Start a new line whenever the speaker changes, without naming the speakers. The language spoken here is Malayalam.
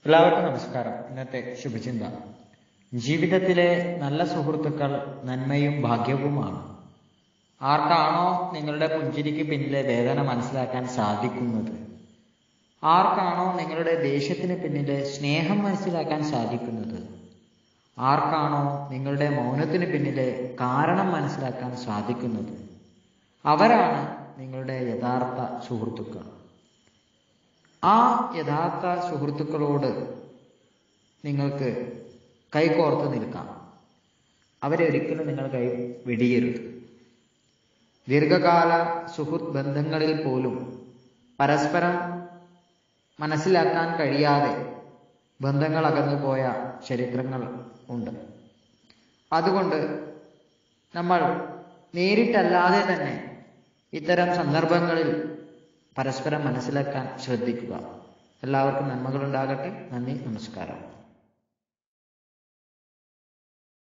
എല്ലാവർക്കും നമസ്കാരം ഇന്നത്തെ ശുഭചിന്ത ജീവിതത്തിലെ നല്ല സുഹൃത്തുക്കൾ നന്മയും ഭാഗ്യവുമാണ് ആർക്കാണോ നിങ്ങളുടെ പുഞ്ചിരിക്ക് പിന്നിലെ വേദന മനസ്സിലാക്കാൻ സാധിക്കുന്നത് ആർക്കാണോ നിങ്ങളുടെ ദേഷ്യത്തിന് പിന്നിലെ സ്നേഹം മനസ്സിലാക്കാൻ സാധിക്കുന്നത് ആർക്കാണോ നിങ്ങളുടെ മൗനത്തിന് പിന്നിലെ കാരണം മനസ്സിലാക്കാൻ സാധിക്കുന്നത് അവരാണ് നിങ്ങളുടെ യഥാർത്ഥ സുഹൃത്തുക്കൾ ആ യഥാർത്ഥ സുഹൃത്തുക്കളോട് നിങ്ങൾക്ക് കൈകോർത്ത് നിൽക്കാം അവരെ ഒരിക്കലും നിങ്ങൾ കൈ വെടിയരുത് ദീർഘകാല സുഹൃത്ത് ബന്ധങ്ങളിൽ പോലും പരസ്പരം മനസ്സിലാക്കാൻ കഴിയാതെ ബന്ധങ്ങൾ അകന്നുപോയ ചരിത്രങ്ങൾ ഉണ്ട് അതുകൊണ്ട് നമ്മൾ നേരിട്ടല്ലാതെ തന്നെ ഇത്തരം സന്ദർഭങ്ങളിൽ പരസ്പരം മനസ്സിലാക്കാൻ ശ്രദ്ധിക്കുക എല്ലാവർക്കും നന്മകളുണ്ടാകട്ടെ നന്ദി നമസ്കാരം